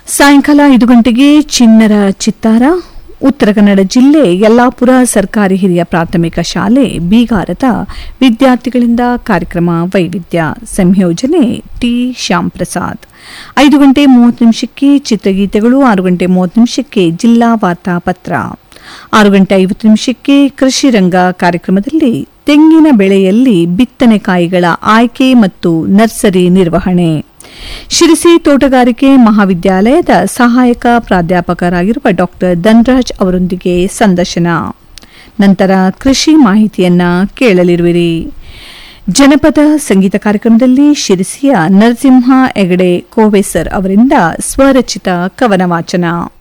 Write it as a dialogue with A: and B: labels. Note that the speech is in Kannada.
A: ಸಾಯಂಕಾಲ ಐದು ಗಂಟೆಗೆ ಚಿನ್ನರ ಚಿತ್ತಾರ ಉತ್ತರ ಕನ್ನಡ ಜಿಲ್ಲೆ ಯಲ್ಲಾಪುರ ಸರ್ಕಾರಿ ಹಿರಿಯ ಪ್ರಾಥಮಿಕ ಶಾಲೆ ಬೀಗಾರದ ವಿದ್ಯಾರ್ಥಿಗಳಿಂದ ಕಾರ್ಯಕ್ರಮ ವೈವಿಧ್ಯ ಸಂಯೋಜನೆ ಟಿ ಶ್ಯಾಮ್ ಪ್ರಸಾದ್ ಐದು ಗಂಟೆ ಮೂವತ್ತು ನಿಮಿಷಕ್ಕೆ ಚಿತ್ರಗೀತೆಗಳು ಆರು ಗಂಟೆ ಮೂವತ್ತು ನಿಮಿಷಕ್ಕೆ ಜಿಲ್ಲಾ ವಾರ್ತಾ ಪತ್ರ ಆರು ಗಂಟೆ ಐವತ್ತು ನಿಮಿಷಕ್ಕೆ ಕೃಷಿ ರಂಗ ಕಾರ್ಯಕ್ರಮದಲ್ಲಿ ತೆಂಗಿನ ಬೆಳೆಯಲ್ಲಿ ಬಿತ್ತನೆಕಾಯಿಗಳ ಆಯ್ಕೆ ಮತ್ತು ನರ್ಸರಿ ನಿರ್ವಹಣೆ ಶಿರಸಿ ತೋಟಗಾರಿಕೆ ಮಹಾವಿದ್ಯಾಲಯದ ಸಹಾಯಕ ಪ್ರಾಧ್ಯಾಪಕರಾಗಿರುವ ಡಾಕ್ಟರ್ ಧನ್ರಾಜ್ ಅವರೊಂದಿಗೆ ಸಂದರ್ಶನ ನಂತರ ಕೃಷಿ ಮಾಹಿತಿಯನ್ನ ಕೇಳಲಿರುವಿರಿ ಜನಪದ ಸಂಗೀತ ಕಾರ್ಯಕ್ರಮದಲ್ಲಿ ಶಿರಸಿಯ ನರಸಿಂಹ ಹೆಗಡೆ ಕೋವೇಸರ್ ಅವರಿಂದ ಸ್ವರಚಿತ ಕವನ ವಾಚನ